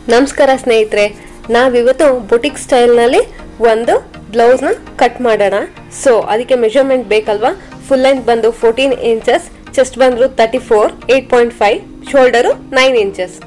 ನಮಸ್ಕಾರ ಸ್ನೇಹಿತರೆ ನಾವಿವತ್ತು ಬುಟಿಕ್ ಸ್ಟೈಲ್ನಲ್ಲಿ ಒಂದು ಬ್ಲೌಸ್ನ ಕಟ್ ಮಾಡೋಣ ಸೊ ಅದಕ್ಕೆ ಮೆಷರ್ಮೆಂಟ್ ಬೇಕಲ್ವಾ ಫುಲ್ ಲೆಂತ್ ಬಂದು ಫೋರ್ಟೀನ್ ಇಂಚಸ್ ಚೆಸ್ಟ್ ಬಂದ್ರು thirty four eight point five shoulder nine inches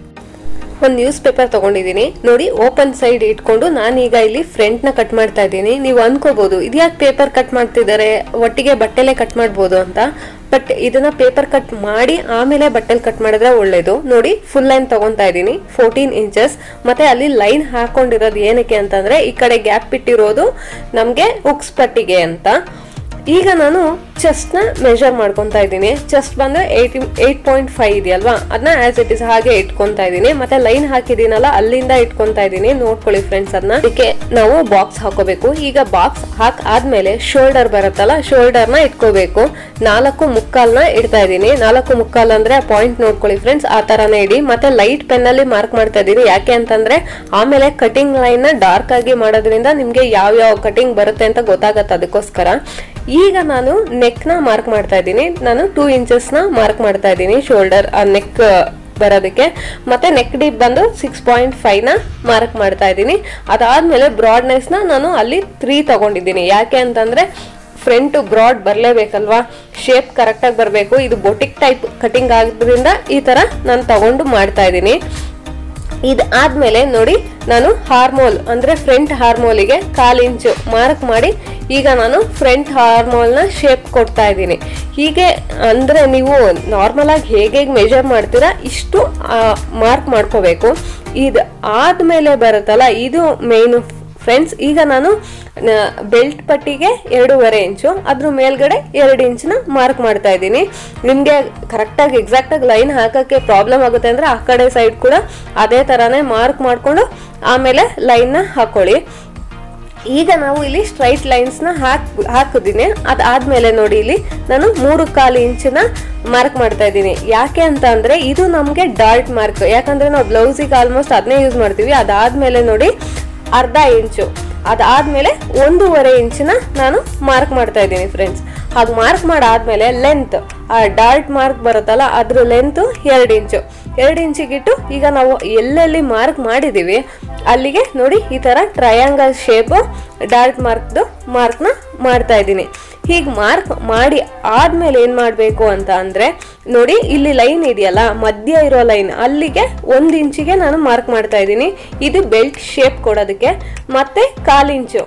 ಒಂದು ನ್ಯೂಸ್ ಪೇಪರ್ ತಗೊಂಡಿದ್ದೀನಿ ನೋಡಿ ಓಪನ್ ಸೈಡ್ ಇಟ್ಕೊಂಡು ನಾನೀಗ ಇಲ್ಲಿ ಫ್ರಂಟ್ ನ ಕಟ್ ಮಾಡ್ತಾ ಇದ್ದೀನಿ ನೀವು ಅನ್ಕೋಬಹುದು ಇದ್ಯಾಕೆ ಪೇಪರ್ ಕಟ್ ಮಾಡ್ತಿದ್ದಾರೆ ಒಟ್ಟಿಗೆ ಬಟ್ಟೆಲೆ ಕಟ್ ಮಾಡ್ಬೋದು ಅಂತ ಬಟ್ ಇದನ್ನ ಪೇಪರ್ ಕಟ್ ಮಾಡಿ ಆಮೇಲೆ ಬಟ್ಟೆಲ್ ಕಟ್ ಮಾಡಿದ್ರೆ ಒಳ್ಳೇದು ನೋಡಿ ಫುಲ್ ಲೈನ್ ತಗೊಂತಾ ಇದ್ದೀನಿ ಫೋರ್ಟೀನ್ ಇಂಚಸ್ ಮತ್ತೆ ಅಲ್ಲಿ ಲೈನ್ ಹಾಕೊಂಡಿರೋದು ಏನಕ್ಕೆ ಅಂತಂದ್ರೆ ಈ ಕಡೆ ಗ್ಯಾಪ್ ಬಿಟ್ಟಿರೋದು ನಮ್ಗೆ ಉಕ್ಸ್ ಪಟ್ಟಿಗೆ ಅಂತ ಈಗ ನಾನು ಚೆಸ್ಟ್ ನ ಮೆಷರ್ ಮಾಡ್ಕೊಂತಾ ಇದ್ದೀನಿ ಚೆಸ್ಟ್ ಬಂದು ಏಯ್ಟ್ ಏಯ್ಟ್ ಪಾಯಿಂಟ್ ಫೈವ್ ಇದೆಯಲ್ವಾ ಅದನ್ನ ಆಸ್ ಇಟ್ ಇಸ್ ಹಾಗೆ ಇಟ್ಕೊಂತಾ ಇದ್ದೀನಿ ಮತ್ತೆ ಲೈನ್ ಹಾಕಿದೀನಲ್ಲ ಅಲ್ಲಿಂದ ಇಟ್ಕೊಂತಾ ಇದ್ದೀನಿ ನೋಡ್ಕೊಳ್ಳಿ ಫ್ರೆಂಡ್ಸ್ ಅದನ್ನ ಅದಕ್ಕೆ ನಾವು ಬಾಕ್ಸ್ ಹಾಕೋಬೇಕು ಈಗ ಬಾಕ್ಸ್ ಹಾಕ್ ಆದ್ಮೇಲೆ ಶೋಲ್ಡರ್ ಬರುತ್ತಲ್ಲ ಶೋಲ್ಡರ್ ನ ಇಟ್ಕೋಬೇಕು ನಾಲ್ಕು ಮುಕ್ಕಾಲ್ನ ಇಡ್ತಾ ಇದ್ದೀನಿ ನಾಲ್ಕು ಮುಕ್ಕಾಲ್ ಅಂದ್ರೆ ಪಾಯಿಂಟ್ ನೋಡ್ಕೊಳ್ಳಿ ಫ್ರೆಂಡ್ಸ್ ಆ ತರಾನೇ ಇಡಿ ಮತ್ತೆ ಲೈಟ್ ಪೆನ್ ಅಲ್ಲಿ ಮಾರ್ಕ್ ಮಾಡ್ತಾ ಇದ್ದೀನಿ ಯಾಕೆ ಅಂತಂದ್ರೆ ಆಮೇಲೆ ಕಟಿಂಗ್ ಲೈನ್ ನ ಡಾರ್ಕ್ ಆಗಿ ಮಾಡೋದ್ರಿಂದ ನಿಮ್ಗೆ ಯಾವ ಯಾವ ಕಟಿಂಗ್ ಬರುತ್ತೆ ಅಂತ ಗೊತ್ತಾಗತ್ತೆ ಅದಕ್ಕೋಸ್ಕರ ಈಗ ನಾನು ನೆಕ್ ನ ಮಾರ್ಕ್ ಮಾಡ್ತಾ ಇದ್ದೀನಿ ನಾನು ಟೂ ಇಂಚಸ್ ನ ಮಾರ್ಕ್ ಮಾಡ್ತಾ ಇದ್ದೀನಿ ಶೋಲ್ಡರ್ ನೆಕ್ ಬರೋದಕ್ಕೆ ಮತ್ತೆ ನೆಕ್ ಡೀಪ್ ಬಂದು ಸಿಕ್ಸ್ ಪಾಯಿಂಟ್ ಫೈವ್ ನ ಮಾರ್ಕ್ ಮಾಡ್ತಾ ಇದ್ದೀನಿ ಅದಾದ್ಮೇಲೆ ಬ್ರಾಡ್ನೆಸ್ ನ ನಾನು ಅಲ್ಲಿ ತ್ರೀ ತಗೊಂಡಿದ್ದೀನಿ ಯಾಕೆ ಅಂತಂದ್ರೆ ಫ್ರಂಟ್ ಬ್ರಾಡ್ ಬರಲೇಬೇಕಲ್ವಾ ಶೇಪ್ ಕರೆಕ್ಟಾಗಿ ಬರಬೇಕು ಇದು ಬೊಟಿಕ್ ಟೈಪ್ ಕಟಿಂಗ್ ಆಗೋದ್ರಿಂದ ಈ ತರ ನಾನು ತಗೊಂಡು ಮಾಡ್ತಾ ಇದ್ದೀನಿ ಇದು ಆದ್ಮೇಲೆ ನೋಡಿ ನಾನು ಹಾರ್ಮೋಲ್ ಅಂದ್ರೆ ಫ್ರಂಟ್ ಹಾರ್ಮೋಲಿಗೆ ಕಾಲ್ ಇಂಚು ಮಾರ್ಕ್ ಮಾಡಿ ಈಗ ನಾನು ಫ್ರಂಟ್ ಹಾರ್ಮೋಲ್ನ ಶೇಪ್ ಕೊಡ್ತಾ ಇದ್ದೀನಿ ಹೀಗೆ ಅಂದ್ರೆ ನೀವು ನಾರ್ಮಲ್ ಆಗಿ ಹೇಗೆ ಹೇಗೆ ಮೆಜರ್ ಮಾಡ್ತೀರಾ ಇಷ್ಟು ಮಾರ್ಕ್ ಮಾಡ್ಕೋಬೇಕು ಇದು ಆದ್ಮೇಲೆ ಬರುತ್ತಲ್ಲ ಇದು ಮೇನ್ ಫ್ರೆಂಡ್ಸ್ ಈಗ ನಾನು ಬೆಲ್ಟ್ ಪಟ್ಟಿಗೆ ಎರಡೂವರೆ ಇಂಚು ಅದ್ರ ಮೇಲ್ಗಡೆ ಎರಡು ಇಂಚ್ನ ಮಾರ್ಕ್ ಮಾಡ್ತಾ ಇದ್ದೀನಿ ನಿಮಗೆ ಕರೆಕ್ಟಾಗಿ ಎಕ್ಸಾಕ್ಟಾಗಿ ಲೈನ್ ಹಾಕೋಕ್ಕೆ ಪ್ರಾಬ್ಲಮ್ ಆಗುತ್ತೆ ಅಂದರೆ ಆ ಕಡೆ ಸೈಡ್ ಕೂಡ ಅದೇ ಥರನೇ ಮಾರ್ಕ್ ಮಾಡಿಕೊಂಡು ಆಮೇಲೆ ಲೈನ್ನ ಹಾಕೊಳ್ಳಿ ಈಗ ನಾವು ಇಲ್ಲಿ ಸ್ಟ್ರೈಟ್ ಲೈನ್ಸ್ನ ಹಾಕ್ ಹಾಕಿದ್ದೀನಿ ಅದಾದ್ಮೇಲೆ ನೋಡಿ ಇಲ್ಲಿ ನಾನು ಮೂರು ಕಾಲು ಇಂಚಿನ ಮಾರ್ಕ್ ಮಾಡ್ತಾ ಇದ್ದೀನಿ ಯಾಕೆ ಅಂತ ಅಂದ್ರೆ ಇದು ನಮಗೆ ಡಾರ್ಟ್ ಮಾರ್ಕ್ ಯಾಕಂದ್ರೆ ನಾವು ಬ್ಲೌಸಿಗೆ ಆಲ್ಮೋಸ್ಟ್ ಅದನ್ನೇ ಯೂಸ್ ಮಾಡ್ತೀವಿ ಅದಾದ್ಮೇಲೆ ನೋಡಿ ಅರ್ಧ ಇಂಚು ಅದಾದ್ಮೇಲೆ ಒಂದೂವರೆ ಇಂಚಿನ ನಾನು ಮಾರ್ಕ್ ಮಾಡ್ತಾ ಇದ್ದೀನಿ ಫ್ರೆಂಡ್ಸ್ ಹಾಗೆ ಮಾರ್ಕ್ ಮಾಡಾದ್ಮೇಲೆ ಲೆಂತ್ ಆ ಡಾರ್ಟ್ ಮಾರ್ಕ್ ಬರುತ್ತಲ್ಲ ಅದ್ರ ಲೆಂತ್ ಎರಡು ಇಂಚು ಎರಡು ಇಂಚಿಗಿಟ್ಟು ಈಗ ನಾವು ಎಲ್ಲೆಲ್ಲಿ ಮಾರ್ಕ್ ಮಾಡಿದ್ದೀವಿ ಅಲ್ಲಿಗೆ ನೋಡಿ ಈ ಥರ ಟ್ರಯಾಂಗಲ್ ಶೇಪ್ ಡಾರ್ಟ್ ಮಾರ್ಕ್ದು ಮಾರ್ಕ್ನ ಮಾಡ್ತಾ ಇದ್ದೀನಿ ಹೀಗೆ ಮಾರ್ಕ್ ಮಾಡಿ ಆದ್ಮೇಲೆ ಏನು ಮಾಡಬೇಕು ಅಂತ ಅಂದರೆ ನೋಡಿ ಇಲ್ಲಿ ಲೈನ್ ಇದೆಯಲ್ಲ ಮಧ್ಯ ಇರೋ ಲೈನ್ ಅಲ್ಲಿಗೆ ಒಂದು ಇಂಚಿಗೆ ನಾನು ಮಾರ್ಕ್ ಮಾಡ್ತಾ ಇದ್ದೀನಿ ಇದು ಬೆಲ್ಟ್ ಶೇಪ್ ಕೊಡೋದಕ್ಕೆ ಮತ್ತೆ ಕಾಲು ಇಂಚು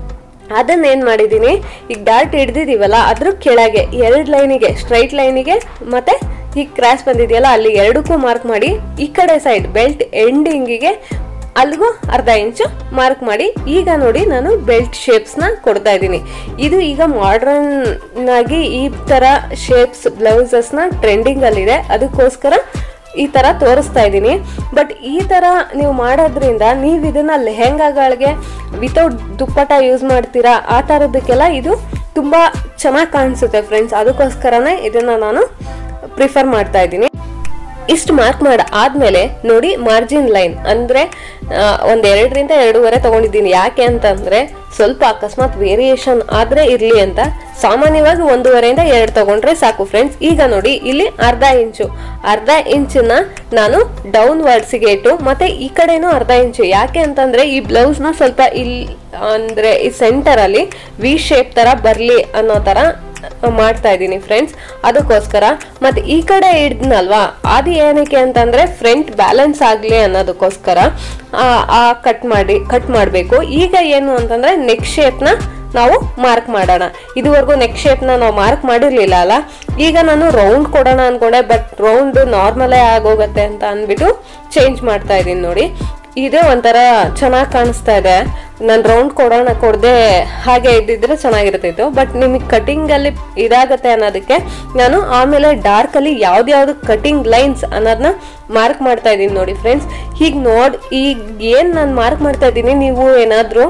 ಅದನ್ನ ಏನ್ ಮಾಡಿದೀನಿ ಈಗ ಡಾರ್ಟ್ ಹಿಡ್ದಿದೀವಲ್ಲ ಅದ್ರ ಕೆಳಗೆ ಎರಡು ಲೈನಿಗೆ ಸ್ಟ್ರೈಟ್ ಲೈನಿಗೆ ಮತ್ತೆ ಈ ಕ್ರಾಸ್ ಬಂದಿದೆಯಲ್ಲ ಅಲ್ಲಿ ಎರಡಕ್ಕೂ ಮಾರ್ಕ್ ಮಾಡಿ ಈ ಕಡೆ ಸೈಡ್ ಬೆಲ್ಟ್ ಎಂಡಿಂಗಿಗೆ ಅಲ್ಲಿಗೂ ಅರ್ಧ ಇಂಚು ಮಾರ್ಕ್ ಮಾಡಿ ಈಗ ನೋಡಿ ನಾನು ಬೆಲ್ಟ್ ಶೇಪ್ಸ್ನ ಕೊಡ್ತಾ ಇದ್ದೀನಿ ಇದು ಈಗ ಮಾಡ್ರನ್ ಆಗಿ ಈ ಥರ ಶೇಪ್ಸ್ ಬ್ಲೌಸಸ್ನ ಟ್ರೆಂಡಿಂಗಲ್ಲಿದೆ ಅದಕ್ಕೋಸ್ಕರ ಈ ತರ ತೋರಿಸ್ತಾ ಇದ್ದೀನಿ ಬಟ್ ಈ ತರ ನೀವು ಮಾಡೋದ್ರಿಂದ ನೀವು ಇದನ್ನ ಲೆಹೆಂಗಾಗಳಿಗೆ ವಿತೌಟ್ ದುಪ್ಪಟ ಯೂಸ್ ಮಾಡ್ತೀರಾ ಆ ಥರದಕ್ಕೆಲ್ಲ ಇದು ತುಂಬಾ ಚೆನ್ನಾಗಿ ಕಾಣಿಸುತ್ತೆ ಫ್ರೆಂಡ್ಸ್ ಅದಕ್ಕೋಸ್ಕರನೇ ಇದನ್ನ ನಾನು ಪ್ರಿಫರ್ ಮಾಡ್ತಾ ಇದ್ದೀನಿ ಇಷ್ಟು ಮಾರ್ಕ್ ಮಾಡ ಆದ್ಮೇಲೆ ನೋಡಿ ಮಾರ್ಜಿನ್ ಲೈನ್ ಅಂದ್ರೆ ಆ, ಒಂದ್ ಎರಡರಿಂದ ಎರಡೂವರೆ ತಗೊಂಡಿದ್ದೀನಿ ಯಾಕೆ ಅಂತಂದ್ರೆ ಸ್ವಲ್ಪ ಅಕಸ್ಮಾತ್ ವೇರಿಯೇಷನ್ ಆದ್ರೆ ಇರ್ಲಿ ಅಂತ ಸಾಮಾನ್ಯವಾಗಿ ಒಂದೂವರೆಯಿಂದ ಎರಡು ತಗೊಂಡ್ರೆ ಸಾಕು ಫ್ರೆಂಡ್ಸ್ ಈಗ ನೋಡಿ ಇಲ್ಲಿ ಅರ್ಧ ಇಂಚು ಅರ್ಧ ಇಂಚನ್ನ ನಾನು ಡೌನ್ ವರ್ಡ್ಸಿಗೆ ಇಟ್ಟು ಮತ್ತೆ ಈ ಕಡೆನೂ ಅರ್ಧ ಇಂಚು ಯಾಕೆ ಅಂತಂದ್ರೆ ಈ ಬ್ಲೌಸ್ನ ಸ್ವಲ್ಪ ಇಲ್ಲಿ ಅಂದ್ರೆ ಈ ಸೆಂಟರ್ ಅಲ್ಲಿ ವಿ ಶೇಪ್ ತರ ಬರ್ಲಿ ಅನ್ನೋ ತರ ಮಾಡ್ತಾ ಇದ್ದೀನಿ ಫ್ರೆಂಡ್ಸ್ ಅದಕ್ಕೋಸ್ಕರ ಮತ್ತೆ ಈ ಕಡೆ ಹಿಡ್ದನಲ್ವಾ ಅದು ಏನಕ್ಕೆ ಅಂತಂದ್ರೆ ಫ್ರಂಟ್ ಬ್ಯಾಲೆನ್ಸ್ ಆಗ್ಲಿ ಅನ್ನೋದಕ್ಕೋಸ್ಕರ ಆ- ಆ ಕಟ್ ಮಾಡಿ ಕಟ್ ಮಾಡಬೇಕು ಈಗ ಏನು ಅಂತಂದ್ರೆ ನೆಕ್ ಶೇಪ್ನ ನಾವು ಮಾರ್ಕ್ ಮಾಡೋಣ ಇದುವರೆಗೂ ನೆಕ್ ಶೇಪ್ನ ನಾವು ಮಾರ್ಕ್ ಮಾಡಿರ್ಲಿಲ್ಲ ಅಲ್ಲ ಈಗ ನಾನು ರೌಂಡ್ ಕೊಡೋಣ ಅನ್ಕೊಂಡೆ ಬಟ್ ರೌಂಡ್ ನಾರ್ಮಲೇ ಆಗೋಗತ್ತೆ ಅಂತ ಅಂದ್ಬಿಟ್ಟು ಚೇಂಜ್ ಮಾಡ್ತಾ ಇದ್ದೀನಿ ನೋಡಿ ಇದೇ ಒಂಥರ ಚೆನ್ನಾಗಿ ಕಾಣಿಸ್ತಾ ಇದೆ ನಾನು ರೌಂಡ್ ಕೊಡೋಣ ಕೊಡದೆ ಹಾಗೆ ಇದ್ದಿದ್ರೆ ಚೆನ್ನಾಗಿರ್ತಿತ್ತು ಬಟ್ ನಿಮಗೆ ಕಟಿಂಗ್ ಅಲ್ಲಿ ಇದಾಗತ್ತೆ ಅನ್ನೋದಕ್ಕೆ ನಾನು ಆಮೇಲೆ ಡಾರ್ಕ್ ಅಲ್ಲಿ ಯಾವ್ದ್ಯಾವ್ದು ಕಟಿಂಗ್ ಲೈನ್ಸ್ ಅನ್ನೋದನ್ನ ಮಾರ್ಕ್ ಮಾಡ್ತಾ ಇದ್ದೀನಿ ನೋಡಿ ಫ್ರೆಂಡ್ಸ್ ಹೀಗೆ ನೋಡ್ ಈಗ ಏನ್ ನಾನು ಮಾರ್ಕ್ ಮಾಡ್ತಾ ಇದ್ದೀನಿ ನೀವು ಏನಾದರೂ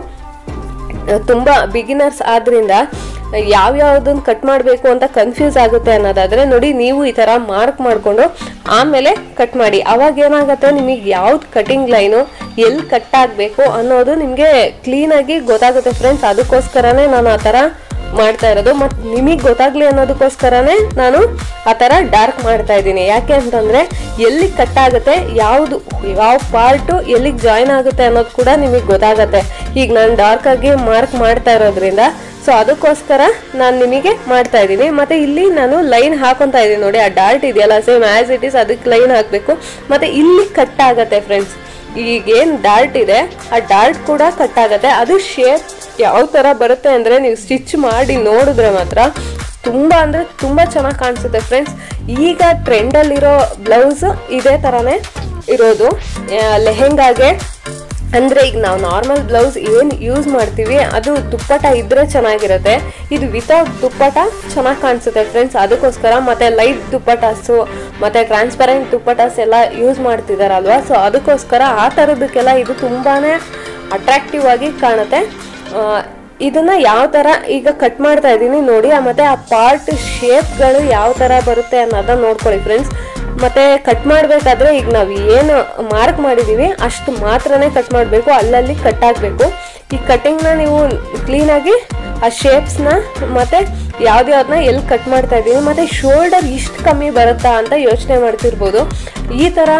ತುಂಬಾ ಬಿಗಿನರ್ಸ್ ಆದ್ರಿಂದ ಯಾವ್ಯಾವ್ದನ್ನ ಕಟ್ ಮಾಡಬೇಕು ಅಂತ ಕನ್ಫ್ಯೂಸ್ ಆಗುತ್ತೆ ಅನ್ನೋದಾದ್ರೆ ನೋಡಿ ನೀವು ಈ ತರ ಮಾರ್ಕ್ ಮಾಡಿಕೊಂಡು ಆಮೇಲೆ ಕಟ್ ಮಾಡಿ ಅವಾಗ ಏನಾಗುತ್ತೆ ನಿಮಗೆ ಯಾವ್ದು ಕಟಿಂಗ್ ಲೈನು ಎಲ್ಲಿ ಕಟ್ ಆಗಬೇಕು ಅನ್ನೋದು ನಿಮಗೆ ಕ್ಲೀನಾಗಿ ಗೊತ್ತಾಗುತ್ತೆ ಫ್ರೆಂಡ್ಸ್ ಅದಕ್ಕೋಸ್ಕರನೇ ನಾನು ಆ ಥರ ಮಾಡ್ತಾ ಇರೋದು ಮತ್ತು ನಿಮಗೆ ಗೊತ್ತಾಗ್ಲಿ ಅನ್ನೋದಕ್ಕೋಸ್ಕರನೇ ನಾನು ಆ ಥರ ಡಾರ್ಕ್ ಮಾಡ್ತಾ ಇದ್ದೀನಿ ಯಾಕೆ ಅಂತಂದರೆ ಎಲ್ಲಿ ಕಟ್ ಆಗುತ್ತೆ ಯಾವುದು ಯಾವ ಪಾರ್ಟು ಎಲ್ಲಿಗೆ ಜಾಯಿನ್ ಆಗುತ್ತೆ ಅನ್ನೋದು ಕೂಡ ನಿಮಗೆ ಗೊತ್ತಾಗುತ್ತೆ ಈಗ ನಾನು ಡಾರ್ಕ್ ಆಗಿ ಮಾರ್ಕ್ ಮಾಡ್ತಾ ಇರೋದ್ರಿಂದ ಸೊ ಅದಕ್ಕೋಸ್ಕರ ನಾನು ನಿಮಗೆ ಮಾಡ್ತಾ ಇದ್ದೀನಿ ಮತ್ತೆ ಇಲ್ಲಿ ನಾನು ಲೈನ್ ಹಾಕೊಂತಾ ಇದ್ದೀನಿ ನೋಡಿ ಆ ಡಾರ್ಟ್ ಇದೆಯಲ್ಲ ಸೇಮ್ ಆಸ್ ಇಟ್ ಈಸ್ ಅದಕ್ಕೆ ಲೈನ್ ಹಾಕಬೇಕು ಮತ್ತೆ ಇಲ್ಲಿ ಕಟ್ ಆಗತ್ತೆ ಫ್ರೆಂಡ್ಸ್ ಈಗೇನು ಡಾರ್ಟ್ ಇದೆ ಆ ಡಾರ್ಟ್ ಕೂಡ ಕಟ್ ಆಗತ್ತೆ ಅದು ಶೇಪ್ ಯಾವ ಥರ ಬರುತ್ತೆ ಅಂದರೆ ನೀವು ಸ್ಟಿಚ್ ಮಾಡಿ ನೋಡಿದ್ರೆ ಮಾತ್ರ ತುಂಬ ಅಂದರೆ ತುಂಬ ಚೆನ್ನಾಗಿ ಕಾಣಿಸುತ್ತೆ ಫ್ರೆಂಡ್ಸ್ ಈಗ ಟ್ರೆಂಡಲ್ಲಿರೋ ಬ್ಲೌಸ್ ಇದೇ ಥರನೇ ಇರೋದು ಆ, ಲೆಹೆಂಗಾಗೆ ಅಂದರೆ ಈಗ ನಾವು ನಾರ್ಮಲ್ ಬ್ಲೌಸ್ ಏನು ಯೂಸ್ ಮಾಡ್ತೀವಿ ಅದು ದುಪ್ಪಟ ಇದ್ರೆ ಚೆನ್ನಾಗಿರುತ್ತೆ ಇದು ವಿತೌಟ್ ದುಪ್ಪಟ ಚೆನ್ನಾಗಿ ಕಾಣಿಸುತ್ತೆ ಫ್ರೆಂಡ್ಸ್ ಅದಕ್ಕೋಸ್ಕರ ಮತ್ತೆ ಲೈಟ್ ದುಪ್ಪಟಾಸು ಮತ್ತೆ ಟ್ರಾನ್ಸ್ಪರೆಂಟ್ ದುಪ್ಪಟಾಸ್ ಎಲ್ಲ ಯೂಸ್ ಮಾಡ್ತಿದಾರಲ್ವಾ ಸೊ ಅದಕ್ಕೋಸ್ಕರ ಆ ಥರದಕ್ಕೆಲ್ಲ ಇದು ತುಂಬಾ ಅಟ್ರಾಕ್ಟಿವ್ ಆಗಿ ಕಾಣುತ್ತೆ ಆ, ಇದನ್ನ ಯಾವ ಥರ ಈಗ ಕಟ್ ಮಾಡ್ತಾ ಇದ್ದೀನಿ ನೋಡಿ ಆ ಮತ್ತೆ ಆ ಪಾರ್ಟ್ ಶೇಪ್ಗಳು ಯಾವ ಥರ ಬರುತ್ತೆ ಅನ್ನೋದನ್ನ ನೋಡ್ಕೊಳ್ಳಿ ಫ್ರೆಂಡ್ಸ್ ಮತ್ತೆ ಕಟ್ ಮಾಡಬೇಕಾದ್ರೆ ಈಗ ನಾವು ಏನು ಮಾರ್ಕ್ ಮಾಡಿದ್ದೀವಿ ಅಷ್ಟು ಮಾತ್ರನೇ ಕಟ್ ಮಾಡಬೇಕು ಅಲ್ಲಲ್ಲಿ ಕಟ್ ಆಗಬೇಕು ಈ ಕಟ್ಟಿಂಗ್ನ ನೀವು ಕ್ಲೀನಾಗಿ ಆ ಶೇಪ್ಸ್ನ ಮತ್ತೆ ಯಾವ್ದ್ಯಾವ್ದನ್ನ ಎಲ್ಲಿ ಕಟ್ ಮಾಡ್ತಾ ಇದ್ದೀವಿ ಮತ್ತೆ ಶೋಲ್ಡರ್ ಇಷ್ಟು ಕಮ್ಮಿ ಬರುತ್ತಾ ಅಂತ ಯೋಚನೆ ಮಾಡ್ತಿರ್ಬೋದು ಈ ಥರ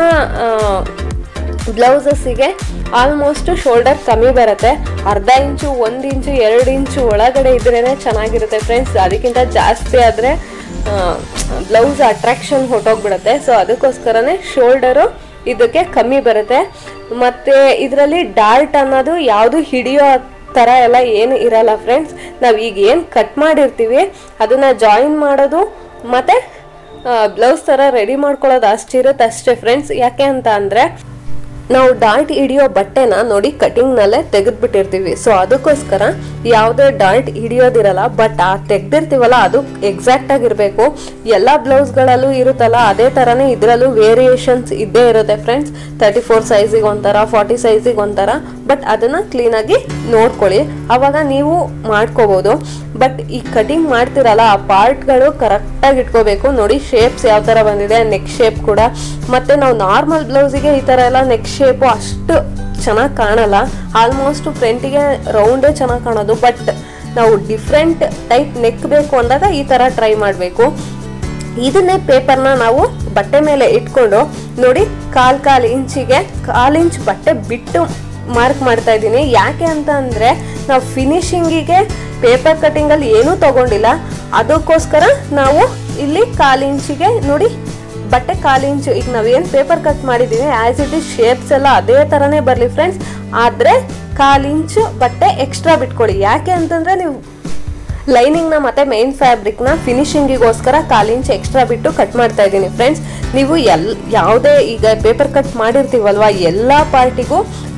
ಬ್ಲೌಸಸ್ಸಿಗೆ ಆಲ್ಮೋಸ್ಟ್ ಶೋಲ್ಡರ್ ಕಮ್ಮಿ ಬರುತ್ತೆ ಅರ್ಧ ಇಂಚು ಒಂದು ಇಂಚು ಎರಡು ಇಂಚು ಒಳಗಡೆ ಇದ್ರೇ ಚೆನ್ನಾಗಿರುತ್ತೆ ಫ್ರೆಂಡ್ಸ್ ಅದಕ್ಕಿಂತ ಜಾಸ್ತಿ ಆದರೆ ಬ್ಲೌಸ್ ಅಟ್ರಾಕ್ಷನ್ ಹೊಟ್ಟೋಗ್ಬಿಡುತ್ತೆ ಸೊ ಅದಕ್ಕೋಸ್ಕರನೇ ಶೋಲ್ಡರು ಇದಕ್ಕೆ ಕಮ್ಮಿ ಬರುತ್ತೆ ಮತ್ತು ಇದರಲ್ಲಿ ಡಾರ್ಟ್ ಅನ್ನೋದು ಯಾವುದು ಹಿಡಿಯೋ ಥರ ಎಲ್ಲ ಏನು ಇರಲ್ಲ ಫ್ರೆಂಡ್ಸ್ ನಾವು ಈಗ ಏನು ಕಟ್ ಮಾಡಿರ್ತೀವಿ ಅದನ್ನು ಜಾಯಿನ್ ಮಾಡೋದು ಮತ್ತು ಬ್ಲೌಸ್ ಥರ ರೆಡಿ ಮಾಡ್ಕೊಳ್ಳೋದು ಅಷ್ಟಿರುತ್ತೆ ಅಷ್ಟೇ ಫ್ರೆಂಡ್ಸ್ ಯಾಕೆ ಅಂತ ಅಂದರೆ ನಾವು ಡಾರ್ಟ್ ಹಿಡಿಯೋ ಬಟ್ಟೆನ ನೋಡಿ ಕಟಿಂಗ್ನಲ್ಲೇ ತೆಗೆದ್ಬಿಟ್ಟಿರ್ತೀವಿ ಸೊ ಅದಕ್ಕೋಸ್ಕರ ಯಾವುದೇ ಡಾರ್ಟ್ ಹಿಡಿಯೋದಿರಲ್ಲ ಬಟ್ ಆ ತೆಗ್ದಿರ್ತೀವಲ್ಲ ಅದು ಎಕ್ಸಾಕ್ಟ್ ಆಗಿರಬೇಕು ಎಲ್ಲ ಬ್ಲೌಸ್ಗಳಲ್ಲೂ ಇರುತ್ತಲ್ಲ ಅದೇ ಥರನೇ ಇದರಲ್ಲೂ ವೇರಿಯೇಷನ್ಸ್ ಇದ್ದೇ ಇರುತ್ತೆ ಫ್ರೆಂಡ್ಸ್ ತರ್ಟಿ ಫೋರ್ ಸೈಜಿಗೆ ಒಂಥರ ಫಾರ್ಟಿ ಸೈಜಿಗೆ ಒಂಥರ ಬಟ್ ಅದನ್ನು ಕ್ಲೀನಾಗಿ ನೋಡ್ಕೊಳ್ಳಿ ಅವಾಗ ನೀವು ಮಾಡ್ಕೋಬೋದು ಬಟ್ ಈ ಕಟಿಂಗ್ ಮಾಡ್ತಿರಲ್ಲ ಆ ಪಾರ್ಟ್ಗಳು ಕರೆಕ್ಟಾಗಿ ಇಟ್ಕೋಬೇಕು ನೋಡಿ ಶೇಪ್ಸ್ ಯಾವ ಥರ ಬಂದಿದೆ ನೆಕ್ ಶೇಪ್ ಕೂಡ ಮತ್ತು ನಾವು ನಾರ್ಮಲ್ ಬ್ಲೌಸಿಗೆ ಈ ಥರ ಎಲ್ಲ ನೆಕ್ ಶೇಪು ಅಷ್ಟು ಚೆನ್ನಾಗಿ ಕಾಣಲ್ಲ ಆಲ್ಮೋಸ್ಟ್ ಫ್ರಂಟಿಗೆ ರೌಂಡೇ ಚೆನ್ನಾಗಿ ಕಾಣೋದು ಬಟ್ ನಾವು ಡಿಫ್ರೆಂಟ್ ಟೈಪ್ ನೆಕ್ ಬೇಕು ಅಂದಾಗ ಈ ಥರ ಟ್ರೈ ಮಾಡಬೇಕು ಇದನ್ನೇ ಪೇಪರ್ನ ನಾವು ಬಟ್ಟೆ ಮೇಲೆ ಇಟ್ಕೊಂಡು ನೋಡಿ ಕಾಲ್ ಕಾಲ್ ಇಂಚಿಗೆ ಕಾಲ್ ಇಂಚ್ ಬಟ್ಟೆ ಬಿಟ್ಟು ಮಾರ್ಕ್ ಮಾಡ್ತಾ ಇದ್ದೀನಿ ಯಾಕೆ ಅಂತ ಅಂದರೆ ನಾವು ಫಿನಿಶಿಂಗಿಗೆ ಪೇಪರ್ ಕಟ್ಟಿಂಗಲ್ಲಿ ಏನೂ ತಗೊಂಡಿಲ್ಲ ಅದಕ್ಕೋಸ್ಕರ ನಾವು ಇಲ್ಲಿ ಕಾಲ್ ಇಂಚಿಗೆ ನೋಡಿ ಬಟ್ಟೆ ಕಾಲು ಇಂಚು ಈಗ ನಾವೇನು ಪೇಪರ್ ಕಟ್ ಮಾಡಿದ್ದೀವಿ ಆ್ಯಸ್ ಇಟ್ ಇಸ್ ಶೇಪ್ಸ್ ಎಲ್ಲ ಅದೇ ಥರನೇ ಬರಲಿ ಫ್ರೆಂಡ್ಸ್ ಆದರೆ ಕಾಲು ಇಂಚು ಬಟ್ಟೆ ಎಕ್ಸ್ಟ್ರಾ ಬಿಟ್ಕೊಳ್ಳಿ ಯಾಕೆ ಅಂತಂದರೆ ನೀವು ಲೈನಿಂಗ್ನ ಮತ್ತೆ ಮೇನ್ ಫ್ಯಾಬ್ರಿಕ್ನ ಫಿನಿಶಿಂಗಿಗೋಸ್ಕರ ಕಾಲು ಇಂಚ್ ಎಕ್ಸ್ಟ್ರಾ ಬಿಟ್ಟು ಕಟ್ ಮಾಡ್ತಾ ಇದ್ದೀನಿ ಫ್ರೆಂಡ್ಸ್ ನೀವು ಎಲ್ ಯಾವುದೇ ಈಗ ಪೇಪರ್ ಕಟ್ ಮಾಡಿರ್ತೀವಲ್ವ ಎಲ್ಲ ಪಾರ್ಟಿಗೂ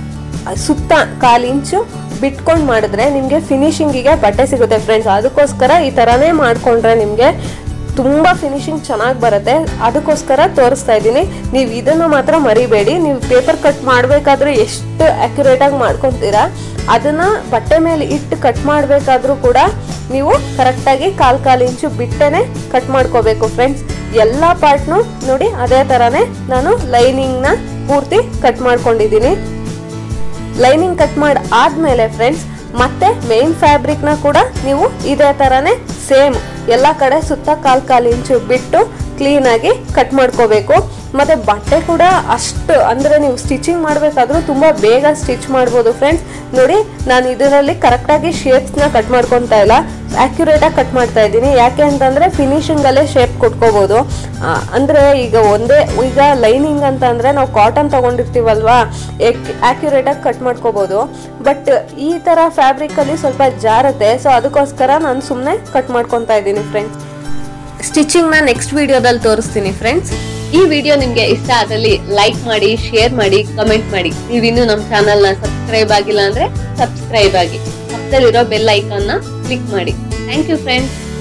ಸುತ್ತ ಕಾಲು ಇಂಚು ಬಿಟ್ಕೊಂಡು ಮಾಡಿದ್ರೆ ನಿಮಗೆ ಫಿನಿಶಿಂಗಿಗೆ ಬಟ್ಟೆ ಸಿಗುತ್ತೆ ಫ್ರೆಂಡ್ಸ್ ಅದಕ್ಕೋಸ್ಕರ ಈ ಥರನೇ ಮಾಡಿಕೊಂಡ್ರೆ ನಿಮಗೆ ತುಂಬ ಫಿನಿಶಿಂಗ್ ಚೆನ್ನಾಗಿ ಬರುತ್ತೆ ಅದಕ್ಕೋಸ್ಕರ ತೋರಿಸ್ತಾ ಇದ್ದೀನಿ ನೀವು ಇದನ್ನು ಮಾತ್ರ ಮರಿಬೇಡಿ ನೀವು ಪೇಪರ್ ಕಟ್ ಮಾಡಬೇಕಾದ್ರೆ ಎಷ್ಟು ಆ್ಯಕ್ಯುರೇಟಾಗಿ ಮಾಡ್ಕೊತೀರಾ ಅದನ್ನು ಬಟ್ಟೆ ಮೇಲೆ ಇಟ್ಟು ಕಟ್ ಮಾಡಬೇಕಾದ್ರೂ ಕೂಡ ನೀವು ಕರೆಕ್ಟಾಗಿ ಕಾಲು ಕಾಲು ಇಂಚು ಬಿಟ್ಟೇ ಕಟ್ ಮಾಡ್ಕೋಬೇಕು ಫ್ರೆಂಡ್ಸ್ ಎಲ್ಲ ಪಾರ್ಟ್ನು ನೋಡಿ ಅದೇ ಥರನೇ ನಾನು ಲೈನಿಂಗ್ನ ಪೂರ್ತಿ ಕಟ್ ಮಾಡ್ಕೊಂಡಿದ್ದೀನಿ ಲೈನಿಂಗ್ ಕಟ್ ಮಾಡಿ ಆದ್ಮೇಲೆ ಫ್ರೆಂಡ್ಸ್ ಮತ್ತೆ ಮೇನ್ ಫ್ಯಾಬ್ರಿಕ್ನ ಕೂಡ ನೀವು ಇದೇ ಥರನೇ ಸೇಮ್ ಎಲ್ಲ ಕಡೆ ಸುತ್ತ ಕಾಲ್ ಕಾಲು ಇಂಚು ಬಿಟ್ಟು ಕ್ಲೀನಾಗಿ ಕಟ್ ಮಾಡ್ಕೋಬೇಕು ಮತ್ತೆ ಬಟ್ಟೆ ಕೂಡ ಅಷ್ಟು ಅಂದರೆ ನೀವು ಸ್ಟಿಚಿಂಗ್ ಮಾಡಬೇಕಾದ್ರೂ ತುಂಬ ಬೇಗ ಸ್ಟಿಚ್ ಮಾಡ್ಬೋದು ಫ್ರೆಂಡ್ಸ್ ನೋಡಿ ನಾನು ಇದರಲ್ಲಿ ಕರೆಕ್ಟಾಗಿ ಶೇಪ್ಸ್ನ ಕಟ್ ಮಾಡ್ಕೊತಾ ಇಲ್ಲ ಆ್ಯಕ್ಯುರೇಟಾಗಿ ಕಟ್ ಮಾಡ್ತಾ ಇದ್ದೀನಿ ಯಾಕೆ ಅಂತಂದರೆ ಫಿನಿಶಿಂಗಲ್ಲೇ ಶೇಪ್ ಕೊಟ್ಕೋಬೋದು ಆ, ಅಂದರೆ ಈಗ ಒಂದೇ ಈಗ ಲೈನಿಂಗ್ ಅಂತ ಅಂದರೆ ನಾವು ಕಾಟನ್ ತೊಗೊಂಡಿರ್ತೀವಲ್ವಾ ಆ್ಯಕ್ಯುರೇಟಾಗಿ ಕಟ್ ಮಾಡ್ಕೋಬೋದು ಬಟ್ ಈ ಥರ ಫ್ಯಾಬ್ರಿಕಲ್ಲಿ ಸ್ವಲ್ಪ ಜಾರುತ್ತೆ ಸೊ ಅದಕ್ಕೋಸ್ಕರ ನಾನು ಸುಮ್ಮನೆ ಕಟ್ ಮಾಡ್ಕೊತಾ ಇದ್ದೀನಿ ಫ್ರೆಂಡ್ಸ್ ಸ್ಟಿಚಿಂಗ್ನ ನೆಕ್ಸ್ಟ್ ವಿಡಿಯೋದಲ್ಲಿ ತೋರಿಸ್ತೀನಿ ಫ್ರೆಂಡ್ಸ್ ಈ ವಿಡಿಯೋ ನಿಮ್ಗೆ ಇಷ್ಟ ಆದಲ್ಲಿ ಲೈಕ್ ಮಾಡಿ ಶೇರ್ ಮಾಡಿ ಕಮೆಂಟ್ ಮಾಡಿ ನೀವಿನ್ನೂ ನಮ್ಮ ಚಾನಲ್ ನ ಸಬ್ಸ್ಕ್ರೈಬ್ ಆಗಿಲ್ಲ ಅಂದ್ರೆ ಸಬ್ಸ್ಕ್ರೈಬ್ ಆಗಿ ಪಕ್ಕದಲ್ಲಿರೋ ಬೆಲ್ ಐಕಾನ್ ನ ಕ್ಲಿಕ್ ಮಾಡಿ ಥ್ಯಾಂಕ್ ಯು ಫ್ರೆಂಡ್ಸ್